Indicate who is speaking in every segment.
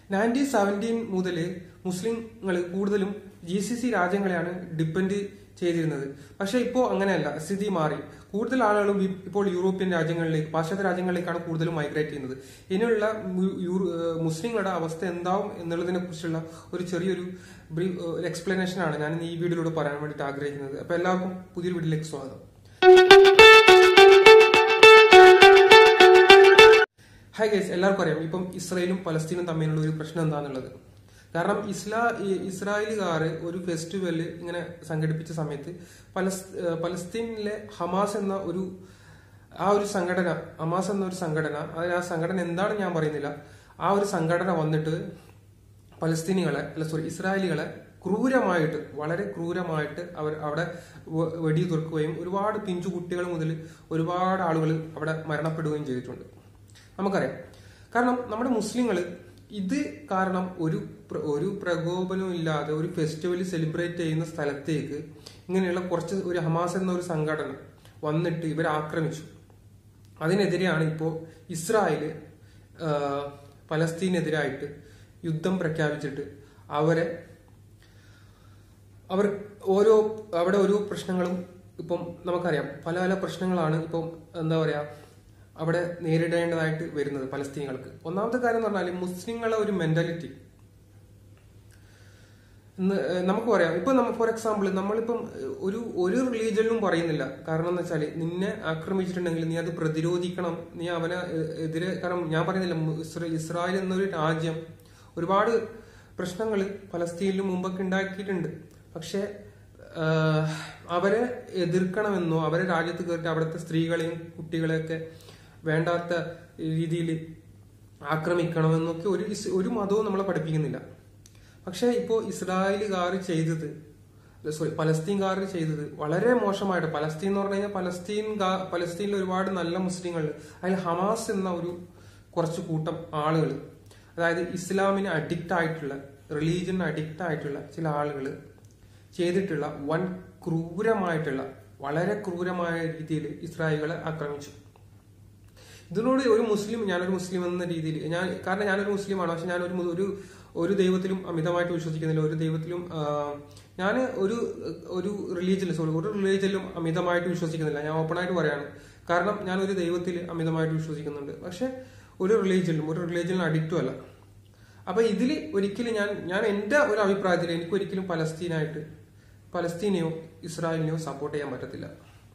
Speaker 1: nineteen seventeen മുതൽ മുസ്ലിങ്ങൾ കൂടുതലും ജി സി സി രാജ്യങ്ങളെയാണ് ഡിപ്പെൻഡ് ചെയ്തിരുന്നത് പക്ഷെ ഇപ്പോൾ അങ്ങനെയല്ല സ്ഥിതി മാറി കൂടുതൽ ആളുകളും ഇ- ഇപ്പോൾ യൂറോപ്യൻ രാജ്യങ്ങളിലേക്ക് പാശ്ചാത്യ രാജ്യങ്ങളിലേക്കാണ് കൂടുതലും മൈഗ്രേറ്റ് ചെയ്യുന്നത് ഇനിയുള്ള മു- യൂറോ- ഏഹ് മുസ്ലിങ്ങളുടെ അവസ്ഥ എന്താവും എന്നുള്ളതിനെ കുറിച്ചുള്ള ഒരു ചെറിയൊരു ബ്രീഫ് ഒരു എക്സ്പ്ലനേഷൻ ആണ് ഞാൻ ഇന്ന് ഈ വീഡിയോയിലൂടെ പറയാൻ വേണ്ടിയിട്ട് ആഗ്രഹിക്കുന്നത് അപ്പൊ എല്ലാവർക്കും പുതിയൊരു വീഡിയോയിലേക്ക് സ്വാഗതം ഹായ് ഗൈസ് എല്ലാവർക്കും അറിയാം ഇപ്പം ഇസ്രായേലും പലസ്തീനും തമ്മിലുള്ള ഒരു പ്രശ്നം എന്താണെന്നുള്ളത് കാരണം ഇസ്ലാ ഈ ഇസ്രായേലുകാർ ഒരു ഫെസ്റ്റിവൽ ഇങ്ങനെ സംഘടിപ്പിച്ച സമയത്ത് പലസ് ഏഹ് പലസ്തീനിലെ ഹമാസ് എന്ന ഒരു ആ ഒരു സംഘടന ഹമാസ് എന്ന ഒരു സംഘടന അതിന് ആ സംഘടന എന്താണ് ഞാൻ പറയുന്നില്ല ആ ഒരു സംഘടന വന്നിട്ട് പലസ്തീനികളെ അല്ല സോറി ഇസ്രായേലികളെ ക്രൂരമായിട്ട് വളരെ ക്രൂരമായിട്ട് അവർ അവിടെ വ- വെടി തുറക്കുകയും ഒരുപാട് പിഞ്ചു കുട്ടികൾ മുതൽ ഒരുപാട് ആളുകൾ അവിടെ മരണപ്പെടുകയും ചെയ്തിട്ടുണ്ട് നമുക്കറിയാം കാരണം നമ്മുടെ മുസ്ലിങ്ങൾ ഇത് കാരണം ഒരു പ്ര- ഒരു പ്രകോപനവും ഇല്ലാതെ ഒരു ഫെസ്റ്റിവൽ സെലിബ്രേറ്റ് ചെയ്യുന്ന സ്ഥലത്തേക്ക് ഇങ്ങനെയുള്ള കുറച്ച് ഒരു ഹമാസ് എന്ന ഒരു സംഘടന വന്നിട്ട് ഇവരെ ആക്രമിച്ചു അതിനെതിരെയാണ് ഇപ്പോൾ ഇസ്രായേൽ ആ, പലസ്തീനെതിരായിട്ട് യുദ്ധം പ്രഖ്യാപിച്ചിട്ട് അവരെ അവർ ഓരോ അവിടെ ഓരോ പ്രശ്നങ്ങളും ഇപ്പം നമുക്കറിയാം പല പല പ്രശ്നങ്ങളാണ് ഇപ്പം എന്താ പറയാ അവിടെ നേരിടേണ്ടതായിട്ട് വരുന്നത് പലസ്തീനികൾക്ക് ഒന്നാമത്തെ കാര്യം എന്ന് പറഞ്ഞാൽ മുസ്ലിങ്ങളെ ഒരു മെന്റാലിറ്റി ഇന്ന് ഏഹ് നമുക്ക് പറയാം ഇപ്പൊ നമ്മ ഫോർ എക്സാമ്പിൾ നമ്മളിപ്പം ഏഹ് ഒരു ഒരു റിലീജിയനിലും പറയുന്നില്ല കാരണം എന്ന് വെച്ചാൽ നിന്നെ ആക്രമിച്ചിട്ടുണ്ടെങ്കിൽ നീ അത് പ്രതിരോധിക്കണം നീ അവനെ ഏഹ് എതിരെ കാരണം ഞാൻ പറയുന്നില്ല മു- ഇസ്ര- ഇസ്രായേൽ എന്നൊരു രാജ്യം ഒരുപാട് പ്രശ്നങ്ങൾ പലസ്തീനിലും മുമ്പൊക്കെ ഉണ്ടാക്കിയിട്ടുണ്ട് പക്ഷെ ആഹ് അവരെ എതിർക്കണമെന്നോ അവരെ രാജ്യത്ത് കയറിയിട്ട് അവിടുത്തെ സ്ത്രീകളെയും കുട്ടികളെയൊക്കെ വേണ്ടാത്ത രീതിയിൽ ആക്രമിക്കണമെന്നൊക്കെ ഒരു ഇസ് ഒരു മതവും നമ്മളെ പഠിപ്പിക്കുന്നില്ല പക്ഷെ ഇപ്പോ ഇസ്രായേലുകാർ ചെയ്തത് സോറി പലസ്തീൻകാർ ചെയ്തത് വളരെ മോശമായിട്ട് പലസ്തീൻ എന്ന് പറഞ്ഞു കഴിഞ്ഞാൽ പലസ്തീൻ ഗാ- പലസ്തീനിൽ ഒരുപാട് നല്ല മുസ്ലിങ്ങൾ അതിൽ ഹമാസ് എന്ന ഒരു കുറച്ച് കൂട്ടം ആളുകൾ അതായത് ഇസ്ലാമിന് അഡിക്റ്റ് ആയിട്ടുള്ള റിലീജിയന് അഡിക്റ്റ് ആയിട്ടുള്ള ചില ആളുകൾ ചെയ്തിട്ടുള്ള വൻ ക്രൂരമായിട്ടുള്ള വളരെ ക്രൂരമായ രീതിയിൽ ഇസ്രായേലുകളെ ആക്രമിച്ചു ഇതിനോട് ഒരു മുസ്ലിം ഞാനൊരു മുസ്ലിം എന്ന രീതിയിൽ ഞാൻ കാരണം ഞാനൊരു മുസ്ലിമാണ് പക്ഷെ ഞാൻ ഒരു മു- ഒരു ഒരു ദൈവത്തിലും അമിതമായിട്ട് വിശ്വസിക്കുന്നില്ല ഒരു ദൈവത്തിലും ഞാൻ ഒരു ഒരു റിലീജിയനിൽ സോറി ഒരു റിലീജിയനിലും അമിതമായിട്ട് വിശ്വസിക്കുന്നില്ല ഞാൻ ഓപ്പൺ ആയിട്ട് പറയാണ് കാരണം ഞാൻ ഒരു ദൈവത്തിൽ അമിതമായിട്ട് വിശ്വസിക്കുന്നുണ്ട് പക്ഷെ ഒരു റിലീജിയനിലും ഒരു റിലീജിയനിലും അഡിക്റ്റും അല്ല അപ്പൊ ഇതിൽ ഒരിക്കലും ഞാൻ ഞാൻ എന്റെ ഒരു അഭിപ്രായത്തിൽ എനിക്ക് ഒരിക്കലും പലസ്തീനായിട്ട് പലസ്തീനെയോ ഇസ്രായേലിനെയോ സപ്പോർട്ട് ചെയ്യാൻ പറ്റത്തില്ല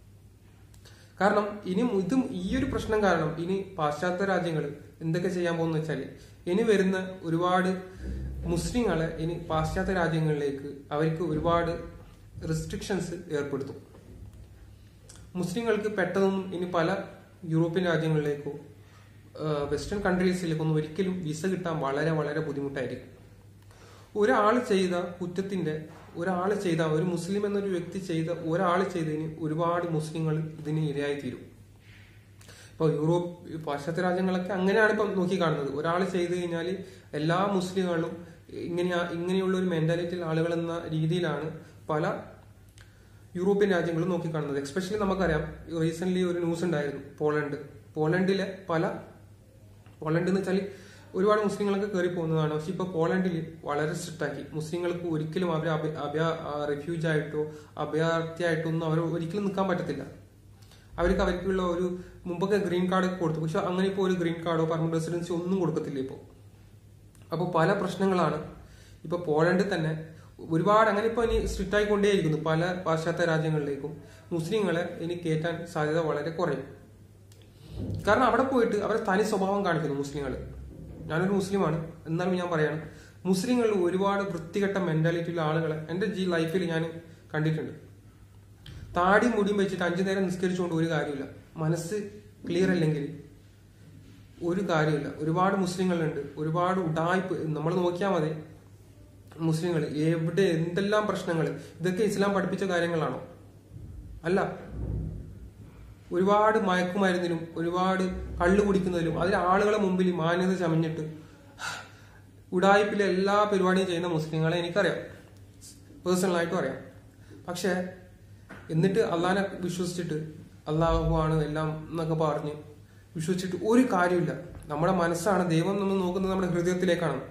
Speaker 1: കാരണം ഇനി ഇതും ഈ ഒരു പ്രശ്നം കാരണം ഇനി പാശ്ചാത്യ രാജ്യങ്ങൾ എന്തൊക്കെ ചെയ്യാൻ പോകുന്ന വെച്ചാൽ ഇനി വരുന്ന ഒരുപാട് മുസ്ലിങ്ങളെ ഇനി പാശ്ചാത്യ രാജ്യങ്ങളിലേക്ക് അവർക്ക് ഒരുപാട് റെസ്ട്രിക്ഷൻസ് ഏർപ്പെടുത്തും മുസ്ലിങ്ങൾക്ക് പെട്ടെന്നൊന്നും ഇനി പല യൂറോപ്യൻ രാജ്യങ്ങളിലേക്കോ വെസ്റ്റേൺ കൺട്രീസിലേക്കൊന്നും ഒരിക്കലും വിസ കിട്ടാൻ വളരെ വളരെ ബുദ്ധിമുട്ടായിരിക്കും ഒരാൾ ചെയ്ത കുറ്റത്തിന്റെ ഒരാൾ ചെയ്ത ഒരു മുസ്ലിം എന്നൊരു വ്യക്തി ചെയ്ത ഒരാൾ ചെയ്തതിന് ഒരുപാട് മുസ്ലിങ്ങൾ ഇതിന് ഇരയായി തീരും ഇപ്പോൾ യൂറോപ്പ് പാശ്ചാത്യ രാജ്യങ്ങളൊക്കെ അങ്ങനെയാണ് ഇപ്പം നോക്കി കാണുന്നത് ഒരാൾ ചെയ്തു കഴിഞ്ഞാൽ എല്ലാ മുസ്ലിങ്ങളും ഇങ്ങനെ ഇങ്ങനെയുള്ള ഒരു മെന്റാലിറ്റിയിൽ ആളുകൾ എന്ന രീതിയിലാണ് പല യൂറോപ്യൻ രാജ്യങ്ങളും നോക്കിക്കാണുന്നത് എക്സ്പെഷ്യലി നമുക്കറിയാം റീസെന്റ് ഒരു ന്യൂസ് ഉണ്ടായിരുന്നു പോളണ്ട് പോളണ്ടിലെ പല പോളണ്ട് എന്ന് വെച്ചാൽ ഒരുപാട് മുസ്ലിങ്ങളൊക്കെ കയറി പോകുന്നതാണ് പക്ഷെ ഇപ്പൊ പോളണ്ടിൽ വളരെ സ്ട്രിക്റ്റ് ആക്കി മുസ്ലിങ്ങൾക്ക് ഒരിക്കലും അവർ അഭയ റെഫ്യൂജ് ആയിട്ടോ അഭയാർത്ഥിയായിട്ടോ ഒന്നും അവർ ഒരിക്കലും നിൽക്കാൻ പറ്റത്തില്ല അവർക്ക് അവർക്കുള്ള ഒരു മുമ്പൊക്കെ ഗ്രീൻ കാർഡ് കൊടുത്തു പക്ഷെ അങ്ങനെ ഇപ്പോൾ ഒരു ഗ്രീൻ കാർഡോ പെർമനന്റ് റെസിഡൻസി ഒന്നും കൊടുക്കത്തില്ല ഇപ്പോൾ അപ്പോൾ പല പ്രശ്നങ്ങളാണ് ഇപ്പൊ പോളണ്ടിൽ തന്നെ ഒരുപാട് അങ്ങനെ ഇപ്പൊ ഇനി സ്ട്രിക്റ്റ് ആയിക്കൊണ്ടേയിരിക്കുന്നു പല പാശ്ചാത്യ രാജ്യങ്ങളിലേക്കും മുസ്ലിങ്ങളെ ഇനി കയറ്റാൻ സാധ്യത വളരെ കുറയും കാരണം അവിടെ പോയിട്ട് അവരെ തനി സ്വഭാവം കാണിക്കുന്നു മുസ്ലിങ്ങൾ ഞാനൊരു മുസ്ലിമാണ് എന്നാലും ഞാൻ പറയാണ് മുസ്ലിങ്ങളിൽ ഒരുപാട് വൃത്തികെട്ട മെന്റാലിറ്റിയുള്ള ആളുകളെ എന്റെ ജി ലൈഫിൽ ഞാൻ കണ്ടിട്ടുണ്ട് താടി മുടിയും വെച്ചിട്ട് അഞ്ചു നേരം നിസ്കരിച്ചുകൊണ്ട് ഒരു കാര്യമില്ല മനസ്സ് ക്ലിയർ അല്ലെങ്കിൽ ഒരു കാര്യമില്ല ഒരുപാട് മുസ്ലിങ്ങളുണ്ട് ഒരുപാട് ഉടായ്പ് നമ്മൾ നോക്കിയാൽ മതി മുസ്ലിങ്ങൾ എവിടെ എന്തെല്ലാം പ്രശ്നങ്ങൾ ഇതൊക്കെ ഇസ്ലാം പഠിപ്പിച്ച കാര്യങ്ങളാണോ അല്ല ഒരുപാട് മയക്കുമരുന്നിലും ഒരുപാട് കള്ളു കുടിക്കുന്നതിലും അതിൽ ആളുകളെ മുമ്പിൽ മാന്യത ചമഞ്ഞിട്ട് ഉടായ്പിലെ എല്ലാ പരിപാടിയും ചെയ്യുന്ന മുസ്ലിങ്ങളെ എനിക്കറിയാം പേഴ്സണലായിട്ടും അറിയാം പക്ഷെ എന്നിട്ട് അള്ളാനെ വിശ്വസിച്ചിട്ട് അള്ളാഹു ആണ് എല്ലാം എന്നൊക്കെ പറഞ്ഞ് വിശ്വസിച്ചിട്ട് ഒരു കാര്യമില്ല നമ്മുടെ മനസ്സാണ് ദൈവം നമ്മൾ നോക്കുന്നത് നമ്മുടെ ഹൃദയത്തിലേക്കാണ്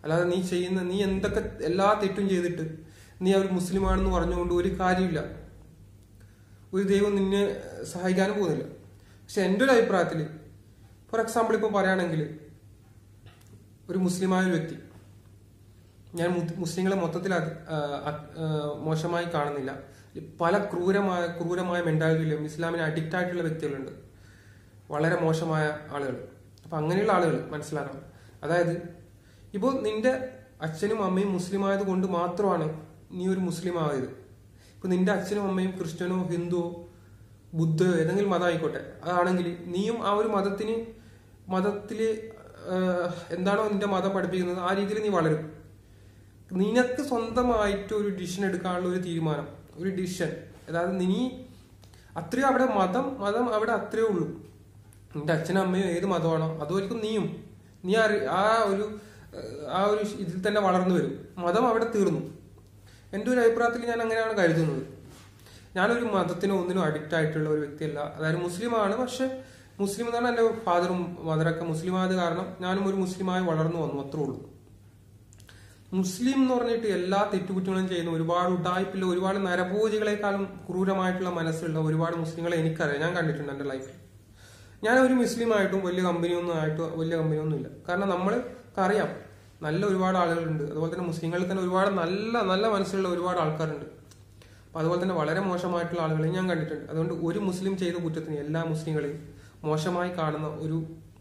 Speaker 1: അല്ലാതെ നീ ചെയ്യുന്ന നീ എന്തൊക്കെ എല്ലാ തെറ്റും ചെയ്തിട്ട് നീ ഒരു മുസ്ലിമാണെന്ന് പറഞ്ഞുകൊണ്ട് ഒരു കാര്യമില്ല ഒരു ദൈവം നിന്നെ സഹായിക്കാനും പോകുന്നില്ല പക്ഷെ എൻ്റെ ഒരു അഭിപ്രായത്തിൽ ഫോർ എക്സാമ്പിൾ ഇപ്പോൾ പറയുകയാണെങ്കിൽ ഒരു മുസ്ലിമായ ഒരു വ്യക്തി ഞാൻ മു- മുസ്ലിങ്ങളെ മൊത്തത്തിൽ അത്, ആ, അ- ആ, മോശമായി കാണുന്നില്ല പല ക്രൂരമായ ക്രൂരമായ മെന്റാലിറ്റിയിലും ഇസ്ലാമിന് അഡിക്റ്റ് ആയിട്ടുള്ള വ്യക്തികളുണ്ട് വളരെ മോശമായ ആളുകൾ അപ്പൊ അങ്ങനെയുള്ള ആളുകൾ മനസ്സിലാക്കണം അതായത് ഇപ്പോൾ നിന്റെ അച്ഛനും അമ്മയും മുസ്ലിം ആയത് കൊണ്ട് മാത്രമാണ് നീ ഒരു മുസ്ലിം ആയത് ഇപ്പൊ നിന്റെ അച്ഛനും അമ്മയും ക്രിസ്ത്യനോ ഹിന്ദുവോ ബുദ്ധയോ ഏതെങ്കിലും മതം ആയിക്കോട്ടെ അതാണെങ്കിൽ നീയും ആ ഒരു മതത്തിന് മതത്തില് ആ, എന്താണോ നിന്റെ മതം പഠിപ്പിക്കുന്നത് ആ രീതിയിൽ നീ വളരും നിനക്ക് സ്വന്തമായിട്ട് ഒരു ഡിസിഷൻ എടുക്കാനുള്ള ഒരു തീരുമാനം ഒരു ഡിസിഷൻ അതായത് നീ അത്രയും അവിടെ മതം മതം അവിടെ അത്രയേ ഉള്ളൂ നിന്റെ അച്ഛനും അമ്മയും ഏത് മതമാണോ അതുമായിരിക്കും നീയും നീ അറി ആ ഒരു ഏഹ്, ആ ഒരു ഇതിൽ തന്നെ വളർന്നു വരും മതം അവിടെ തീർന്നു എൻ്റെ ഒരു അഭിപ്രായത്തിൽ ഞാൻ അങ്ങനെയാണ് കരുതുന്നത് ഞാനൊരു മതത്തിനോ ഒന്നിനും അഡിക്റ്റ് ആയിട്ടുള്ള ഒരു വ്യക്തിയല്ല അതായത് മുസ്ലിമാണ് പക്ഷെ മുസ്ലിം എന്നാണ് എൻ്റെ ഫാദറും മദറൊക്കെ മുസ്ലിം ആയത് കാരണം ഞാനും ഒരു മുസ്ലിമായി വളർന്നു വന്നു അത്രേ ഉള്ളൂ മുസ്ലിം എന്ന് പറഞ്ഞിട്ട് എല്ലാ തെറ്റുകുറ്റങ്ങളും ചെയ്യുന്ന ഒരുപാട് ഉടായ്പില്ല ഒരുപാട് നരഭോജികളെക്കാളും ക്രൂരമായിട്ടുള്ള മനസ്സുള്ള ഒരുപാട് മുസ്ലിങ്ങളെ എനിക്കറിയാം ഞാൻ കണ്ടിട്ടുണ്ട് എൻ്റെ ലൈഫിൽ ഞാൻ ഒരു മുസ്ലിം ആയിട്ടും വലിയ കമ്പനിയൊന്നും ആയിട്ടും വലിയ കമ്പനിയൊന്നും ഇല്ല കാരണം നമ്മൾക്ക് അറിയാം നല്ല ഒരുപാട് ആളുകളുണ്ട് അതുപോലെ തന്നെ മുസ്ലിങ്ങളിൽ തന്നെ ഒരുപാട് നല്ല നല്ല മനസ്സുള്ള ഒരുപാട് ആൾക്കാരുണ്ട് അപ്പൊ അതുപോലെ തന്നെ വളരെ മോശമായിട്ടുള്ള ആളുകളെ ഞാൻ കണ്ടിട്ടുണ്ട് അതുകൊണ്ട് ഒരു മുസ്ലിം ചെയ്ത കുറ്റത്തിന് എല്ലാ മുസ്ലിങ്ങളെയും മോശമായി കാണുന്ന ഒരു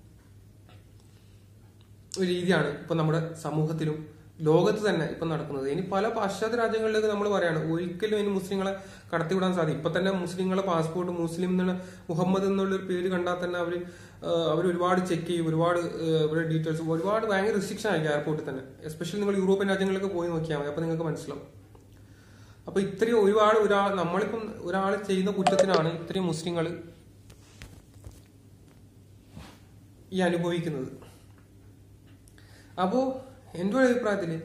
Speaker 1: ഒരു രീതിയാണ് ഇപ്പൊ നമ്മുടെ സമൂഹത്തിലും ലോകത്ത് തന്നെ ഇപ്പൊ നടക്കുന്നത് ഇനി പല പാശ്ചാത്യ രാജ്യങ്ങളിലേക്ക് നമ്മൾ പറയാണ് ഒരിക്കലും ഇനി മുസ്ലിങ്ങളെ കടത്തിവിടാൻ സാധിക്കും ഇപ്പൊ തന്നെ മുസ്ലിങ്ങളെ പാസ്പോർട്ട് മുസ്ലിം എന്നുള്ള മുഹമ്മദ് എന്നുള്ള ഒരു പേര് കണ്ടാൽ തന്നെ അവർ അവർ ഒരുപാട് ചെക്ക് ചെയ്യും ഒരുപാട് ഏഹ്, അവരുടെ ഡീറ്റെയിൽസ് ഒരുപാട് ഭയങ്കര റിസ്ട്രിക്ഷൻ ആയിരിക്കും എയർപോർട്ടിൽ തന്നെ എസ്പെഷ്യലി നിങ്ങൾ യൂറോപ്യൻ രാജ്യങ്ങളിലൊക്കെ പോയി നോക്കിയാൽ മതി അപ്പൊ നിങ്ങൾക്ക് മനസ്സിലാവും അപ്പൊ ഇത്രയും ഒരുപാട് ഒരാൾ നമ്മളിപ്പം ഒരാൾ ചെയ്യുന്ന കുറ്റത്തിനാണ് ഇത്രയും മുസ്ലിങ്ങൾ ഈ അനുഭവിക്കുന്നത് അപ്പോ എൻ്റെ ഒരു അഭിപ്രായത്തില്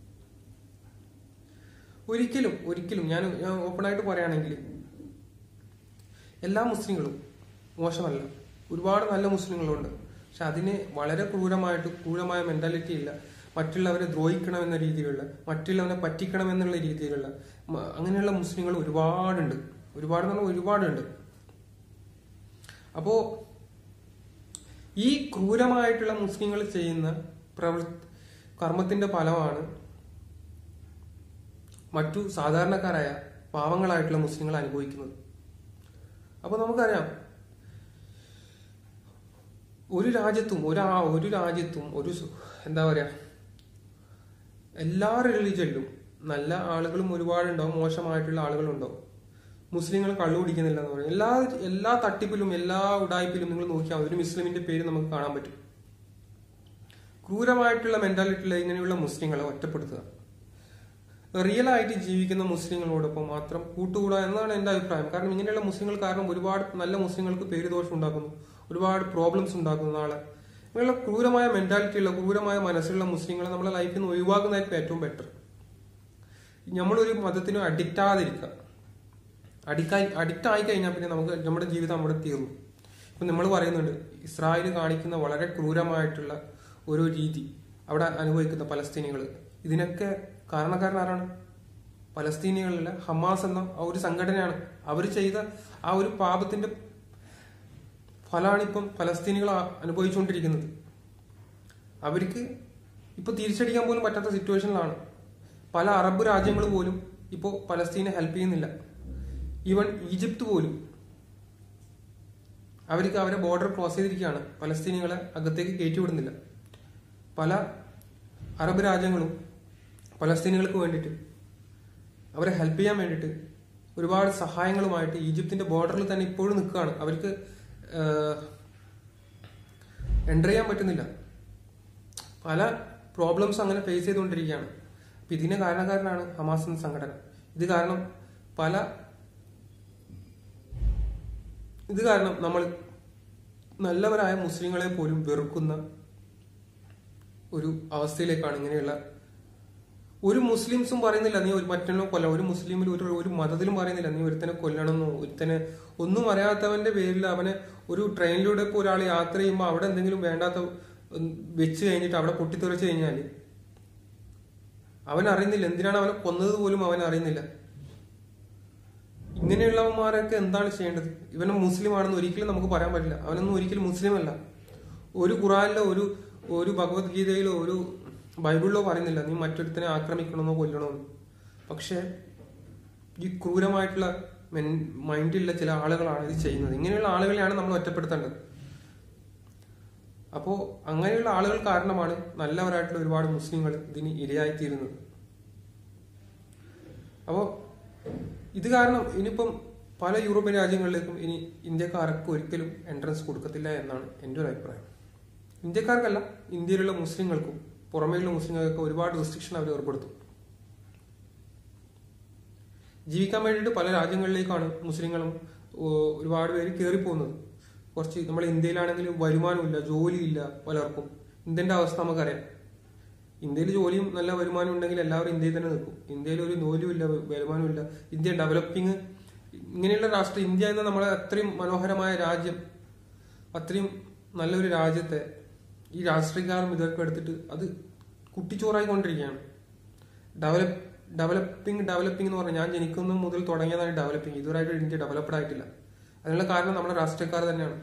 Speaker 1: ഒരിക്കലും ഒരിക്കലും ഞാൻ ഞാൻ ഓപ്പണായിട്ട് പറയുകയാണെങ്കിൽ എല്ലാ മുസ്ലിങ്ങളും മോശമല്ല ഒരുപാട് നല്ല മുസ്ലിങ്ങളുണ്ട് പക്ഷെ അതിന് വളരെ ക്രൂരമായിട്ട് ക്രൂരമായ മെന്റാലിറ്റി ഇല്ല മറ്റുള്ളവരെ ദ്രോഹിക്കണം എന്ന രീതിയിലുള്ള മറ്റുള്ളവരെ പറ്റിക്കണം എന്നുള്ള രീതിയിലുള്ള മ- അങ്ങനെയുള്ള മുസ്ലിങ്ങൾ ഒരുപാടുണ്ട് ഒരുപാട് എന്ന് പറഞ്ഞാൽ ഒരുപാടുണ്ട് അപ്പോ ഈ ക്രൂരമായിട്ടുള്ള മുസ്ലിങ്ങൾ ചെയ്യുന്ന പ്രവൃത്തി കർമ്മത്തിന്റെ ഫലമാണ് മറ്റു സാധാരണക്കാരായ പാവങ്ങളായിട്ടുള്ള മുസ്ലിങ്ങൾ അനുഭവിക്കുന്നത് അപ്പൊ നമുക്കറിയാം ഒരു രാജ്യത്തും ഒരാ ഒരു രാജ്യത്തും ഒരു സു- എന്താ പറയാ എല്ലാ റിലീജിയനിലും നല്ല ആളുകളും ഒരുപാടുണ്ടാവും മോശമായിട്ടുള്ള ആളുകളുണ്ടാവും മുസ്ലിങ്ങൾ കള്ളു കുടിക്കുന്നില്ല എന്ന് പറയും എല്ലാ എല്ലാ തട്ടിപ്പിലും എല്ലാ ഉടായ്പിലും നിങ്ങൾ നോക്കിയാൽ മതി, ഒരു മുസ്ലിമിന്റെ പേര് നമുക്ക് കാണാൻ പറ്റും ക്രൂരമായിട്ടുള്ള മെന്റാലിറ്റിയുള്ള ഇങ്ങനെയുള്ള മുസ്ലിങ്ങളെ ഒറ്റപ്പെടുത്തുക റിയൽ ആയിട്ട് ജീവിക്കുന്ന മുസ്ലിങ്ങളോടൊപ്പം മാത്രം കൂട്ടുകൂടുക എന്നാണ് എന്റെ അഭിപ്രായം കാരണം ഇങ്ങനെയുള്ള മുസ്ലിങ്ങൾ കാരണം ഒരുപാട് നല്ല മുസ്ലിങ്ങൾക്ക് പേര് ദോഷം ഉണ്ടാക്കുന്നു ഒരുപാട് പ്രോബ്ലംസ് ഉണ്ടാക്കുന്നു നാളെ ഇങ്ങനെയുള്ള ക്രൂരമായ മെന്റാലിറ്റി ഉള്ള ക്രൂരമായ മനസ്സുള്ള മുസ്ലിങ്ങളെ നമ്മളെ ലൈഫിൽ നിന്ന് ഒഴിവാക്കുന്നതായിരിക്കും ഏറ്റവും ബെറ്റർ നമ്മളൊരു മതത്തിനും അഡിക്റ്റ് ആകാതിരിക്കുക അഡിക്റ്റായി അഡിക്റ്റ് ആയി കഴിഞ്ഞാൽ പിന്നെ നമുക്ക് നമ്മുടെ ജീവിതം അവിടെ തീർന്നു ഇപ്പൊ നമ്മൾ പറയുന്നുണ്ട് ഇസ്രായേൽ കാണിക്കുന്ന വളരെ ക്രൂരമായിട്ടുള്ള ഒരു രീതി അവിടെ അനുഭവിക്കുന്ന പലസ്തീനികൾ ഇതിനൊക്കെ കാരണക്കാരനാരാണ് പലസ്തീനികളിലെ ഹമാസ് എന്ന ആ ഒരു സംഘടനയാണ് അവർ ചെയ്ത ആ ഒരു പാപത്തിന്റെ ഫലമാണ് ഇപ്പം പലസ്തീനികൾ ആ- അനുഭവിച്ചുകൊണ്ടിരിക്കുന്നത് അവർക്ക് ഇപ്പൊ തിരിച്ചടിക്കാൻ പോലും പറ്റാത്ത സിറ്റുവേഷനിലാണ് പല അറബ് രാജ്യങ്ങൾ പോലും ഇപ്പോൾ പലസ്തീനെ ഹെൽപ്പ് ചെയ്യുന്നില്ല ഈവൻ ഈജിപ്ത് പോലും അവർക്ക് അവരെ ബോർഡർ ക്രോസ് ചെയ്തിരിക്കുകയാണ് പലസ്തീനികളെ അകത്തേക്ക് കയറ്റിവിടുന്നില്ല പല അറബ് രാജ്യങ്ങളും പലസ്തീനികൾക്ക് വേണ്ടിയിട്ട് അവരെ ഹെൽപ്പ് ചെയ്യാൻ വേണ്ടിയിട്ട് ഒരുപാട് സഹായങ്ങളുമായിട്ട് ഈജിപ്തിന്റെ ബോർഡറിൽ തന്നെ ഇപ്പോഴും നിൽക്കുകയാണ് അവർക്ക് എൻ്റർ ചെയ്യാൻ പറ്റുന്നില്ല പല പ്രോബ്ലംസ് അങ്ങനെ ഫേസ് ചെയ്തുകൊണ്ടിരിക്കുകയാണ് അപ്പൊ ഇതിന് കാരണക്കാരനാണ് ഹമാസ് എന്ന സംഘടന ഇത് കാരണം പല ഇത് കാരണം നമ്മൾ നല്ലവരായ മുസ്ലിങ്ങളെ പോലും വെറുക്കുന്ന ഒരു അവസ്ഥയിലേക്കാണ് ഇങ്ങനെയുള്ള ഒരു മുസ്ലിംസും പറയുന്നില്ല നീ ഒരു മറ്റുള്ള കൊല്ലം ഒരു മുസ്ലിമിൽ ഒരു ഒരു മതത്തിലും പറയുന്നില്ല നീ ഒരുത്തനെ കൊല്ലണമെന്നോ ഒരുത്തനെ ഒന്നും അറിയാത്തവന്റെ പേരിൽ അവനെ ഒരു ട്രെയിനിലൂടെ ഇപ്പോൾ ഒരാൾ യാത്ര ചെയ്യുമ്പോൾ അവിടെ എന്തെങ്കിലും വേണ്ടാത്ത ഉം, വെച്ച് കഴിഞ്ഞിട്ട് അവിടെ പൊട്ടിത്തെറിച്ച് കഴിഞ്ഞാൽ അവൻ അറിയുന്നില്ല എന്തിനാണ് അവനെ കൊന്നത് പോലും അവൻ അറിയുന്നില്ല ഇങ്ങനെയുള്ളവന്മാരൊക്കെ എന്താണ് ചെയ്യേണ്ടത് ഇവൻ മുസ്ലിം ആണെന്ന് ഒരിക്കലും നമുക്ക് പറയാൻ പറ്റില്ല അവനൊന്നും ഒരിക്കലും മുസ്ലിം അല്ല ഒരു ഖുറാനിലോ ഒരു ഒരു ഭഗവത്ഗീതയിലോ ഒരു ബൈബിളിലോ പറയുന്നില്ല നീ മറ്റൊരുത്തനെ ആക്രമിക്കണമെന്നോ കൊല്ലണമെന്നോ പക്ഷെ ഈ ക്രൂരമായിട്ടുള്ള മെൻ മൈൻഡിലുള്ള ചില ആളുകളാണ് ഇത് ചെയ്യുന്നത് ഇങ്ങനെയുള്ള ആളുകളെയാണ് നമ്മൾ ഒറ്റപ്പെടുത്തേണ്ടത് അപ്പോൾ അങ്ങനെയുള്ള ആളുകൾ കാരണമാണ് നല്ലവരായിട്ടുള്ള ഒരുപാട് മുസ്ലിങ്ങൾ ഇതിന് ഇരയായിത്തീരുന്നത് അപ്പോൾ ഇത് കാരണം ഇനിയിപ്പം പല യൂറോപ്യൻ രാജ്യങ്ങളിലേക്കും ഇനി ഇന്ത്യക്കാർക്ക് ഒരിക്കലും എൻട്രൻസ് കൊടുക്കത്തില്ല എന്നാണ് എൻ്റെ ഒരു അഭിപ്രായം ഇന്ത്യക്കാർക്കല്ല ഇന്ത്യയിലുള്ള മുസ്ലിങ്ങൾക്കും പുറമേയുള്ള മുസ്ലിങ്ങൾക്കൊക്കെ ഒരുപാട് റെസ്ട്രിക്ഷൻ അവർ ഏർപ്പെടുത്തും ജീവിക്കാൻ വേണ്ടിയിട്ട് പല രാജ്യങ്ങളിലേക്കാണ് മുസ്ലിങ്ങളും ഓ, ഒരുപാട് പേര് കയറി പോകുന്നത് കുറച്ച് നമ്മൾ ഇന്ത്യയിലാണെങ്കിൽ വരുമാനമില്ല ജോലിയില്ല പലർക്കും ഇന്ത്യന്റെ അവസ്ഥ നമുക്കറിയാം ഇന്ത്യയിൽ ജോലിയും നല്ല വരുമാനം ഉണ്ടെങ്കിൽ എല്ലാവരും ഇന്ത്യയിൽ തന്നെ നിൽക്കും ഇന്ത്യയിൽ ഒരു ജോലിയും ഇല്ല വരുമാനമില്ല ഇന്ത്യ ഡെവലപ്പിംഗ് ഇങ്ങനെയുള്ള രാഷ്ട്രം ഇന്ത്യ എന്ന നമ്മളെ അത്രയും മനോഹരമായ രാജ്യം അത്രയും നല്ലൊരു രാജ്യത്തെ ഈ രാഷ്ട്രീയക്കാരും ഇതൊക്കെ എടുത്തിട്ട് അത് കുട്ടിച്ചോറായിക്കൊണ്ടിരിക്കുകയാണ് ഡെവലപ്പ് ഡെവലപ്പിംഗ് ഡെവലപ്പിംഗ് എന്ന് പറഞ്ഞാൽ ഞാൻ ജനിക്കുന്ന മുതൽ തുടങ്ങിയതാണ് ഡെവലപ്പിംഗ് ഇതുവരെയായിട്ട് ഇന്ത്യ ഡെവലപ്ഡ് ആയിട്ടില്ല അതിനുള്ള കാരണം നമ്മുടെ രാഷ്ട്രീയക്കാർ തന്നെയാണ്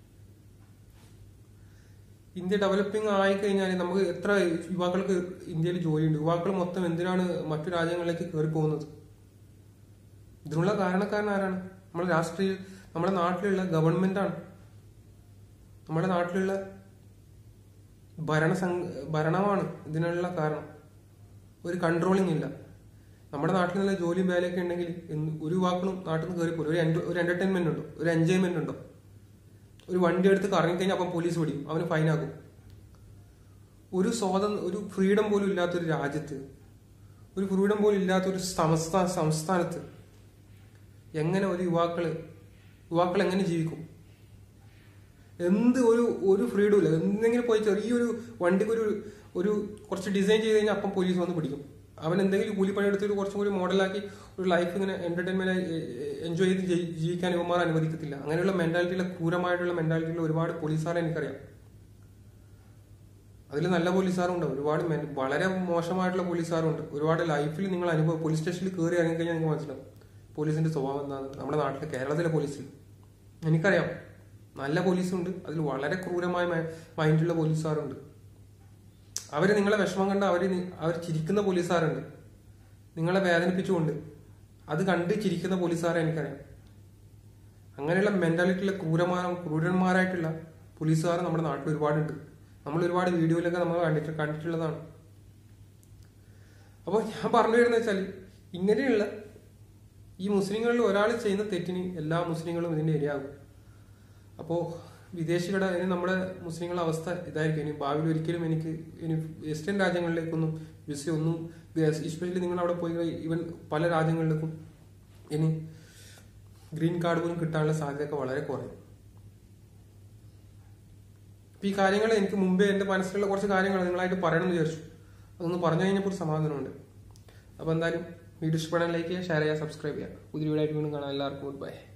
Speaker 1: ഇന്ത്യ ഡെവലപ്പിംഗ് ആയി കഴിഞ്ഞാൽ നമുക്ക് എത്ര യുവാക്കൾക്ക് ഇന്ത്യയിൽ ജോലിയുണ്ട് യുവാക്കൾ മൊത്തം എന്തിനാണ് മറ്റു രാജ്യങ്ങളിലേക്ക് കയറി പോകുന്നത് ഇതിനുള്ള കാരണക്കാരൻ ആരാണ് നമ്മുടെ രാഷ്ട്രീയ നമ്മുടെ നാട്ടിലുള്ള ഗവൺമെന്റാണ് നമ്മുടെ നാട്ടിലുള്ള ഭരണ ഭരണമാണ് ഇതിനുള്ള കാരണം ഒരു കൺട്രോളിംഗ് ഇല്ല നമ്മുടെ നാട്ടിൽ നല്ല ജോലിയും വേലയൊക്കെ ഉണ്ടെങ്കിൽ എന്ത് ഒരു യുവാക്കളും നാട്ടിൽ നിന്ന് കയറി പോലും ഒരു enjo- ഒരു എന്റർടൈൻമെന്റ് ഉണ്ടോ ഒരു എൻജോയ്മെന്റ് ഉണ്ടോ ഒരു വണ്ടി എടുത്ത് കറങ്ങി കഴിഞ്ഞാൽ അപ്പം പോലീസ് പിടിക്കും അവന് ഫൈനാക്കും ഒരു സ്വാതന്ത്ര്യ ഒരു ഫ്രീഡം പോലും ഇല്ലാത്തൊരു രാജ്യത്ത് ഒരു ഫ്രീഡം പോലും ഇല്ലാത്തൊരു സംസ്ഥാന സംസ്ഥാനത്ത് എങ്ങനെ ഒരു യുവാക്കള് യുവാക്കൾ എങ്ങനെ ജീവിക്കും എന്ത് ഒരു ഒരു ഫ്രീഡം ഇല്ല എന്തെങ്കിലും പോയി ചെറിയൊരു വണ്ടിക്ക് ഒരു ഒരു കുറച്ച് ഡിസൈൻ ചെയ്ത് കഴിഞ്ഞാൽ അപ്പം പോലീസ് വന്ന് പിടിക്കും അവൻ എന്തെങ്കിലും കൂലിപ്പണി എടുത്തിട്ട് കുറച്ചും കൂടി മോഡലാക്കി ഒരു ലൈഫ് ഇങ്ങനെ എന്റർടൈൻമെന്റ് എൻജോയ് ചെയ്ത് ജയി- ജീവിക്കാൻ ഇവന്മാർ അനുവദിക്കത്തില്ല അങ്ങനെയുള്ള മെന്റാലിറ്റിയിലെ ക്രൂരമായിട്ടുള്ള മെന്റാലിറ്റിയിലുള്ള ഒരുപാട് പോലീസുകാരെ എനിക്കറിയാം അതിൽ നല്ല പോലീസുകാരുണ്ട് ഒരുപാട് men- വളരെ മോശമായിട്ടുള്ള പോലീസുകാരുണ്ട് ഒരുപാട് ലൈഫിൽ നിങ്ങൾ അനുഭവം പോലീസ് സ്റ്റേഷനിൽ കയറി ഇറങ്ങി കഴിഞ്ഞാൽ നിങ്ങൾക്ക് മനസ്സിലാവും പോലീസിന്റെ സ്വഭാവം എന്താണ് നമ്മുടെ നാട്ടിലെ കേരളത്തിലെ പോലീസിൽ എനിക്കറിയാം നല്ല പോലീസുണ്ട് അതിൽ വളരെ ക്രൂരമായ മൈ- മൈൻഡുള്ള പോലീസുകാരുണ്ട് അവര് നിങ്ങളെ വിഷമം കണ്ട് അവര് നി- അവർ ചിരിക്കുന്ന പോലീസുകാരുണ്ട് നിങ്ങളെ വേദനിപ്പിച്ചുകൊണ്ട് അത് കണ്ട് ചിരിക്കുന്ന പോലീസുകാരെ എനിക്കറിയാം അങ്ങനെയുള്ള മെന്റാലിറ്റിയിലെ ക്രൂരമായ ക്രൂരന്മാരായിട്ടുള്ള പോലീസുകാർ നമ്മുടെ നാട്ടിൽ ഒരുപാടുണ്ട് നമ്മൾ ഒരുപാട് വീഡിയോയിലൊക്കെ നമ്മൾ കണ്ടിട്ട് കണ്ടിട്ടുള്ളതാണ് അപ്പോൾ ഞാൻ പറഞ്ഞു വരുന്നത് വെച്ചാൽ ഇങ്ങനെയുള്ള ഈ മുസ്ലിങ്ങളിൽ ഒരാൾ ചെയ്യുന്ന തെറ്റിന് എല്ലാ മുസ്ലിങ്ങളും ഇതിന്റെ ഇരയാകും അപ്പോൾ വിദേശികളുടെ ഇനി നമ്മുടെ മുസ്ലിങ്ങളുടെ അവസ്ഥ ഇതായിരിക്കും ഇനി ഭാവിയിൽ ഒരിക്കലും എനിക്ക് ഇനി വെസ്റ്റേൺ രാജ്യങ്ങളിലേക്കൊന്നും വിസ ഒന്നും എസ്പെഷ്യലി നിങ്ങൾ അവിടെ പോയി ഈവൻ പല രാജ്യങ്ങളിലേക്കും ഇനി ഗ്രീൻ കാർഡ് പോലും കിട്ടാനുള്ള സാധ്യതയൊക്കെ വളരെ കുറയും അപ്പൊ ഈ കാര്യങ്ങൾ എനിക്ക് മുമ്പേ എന്റെ മനസ്സിലുള്ള കുറച്ച് കാര്യങ്ങൾ നിങ്ങളായിട്ട് പറയണം എന്ന് വിചാരിച്ചു അതൊന്ന് പറഞ്ഞു കഴിഞ്ഞപ്പോൾ ഒരു സമാധാനമുണ്ട് അപ്പൊ എന്തായാലും വീഡിയോ ഇഷ്ടപ്പെടാൻ ലൈക്ക് ചെയ്യുക ഷെയർ ചെയ്യുക സബ്സ്ക്രൈബ് ചെയ്യുക പുതിയ വീഡിയോ ആയിട്ട് വീണ്ടും കാണാം എല്ലാവർക്കും ഗുഡ് ബൈ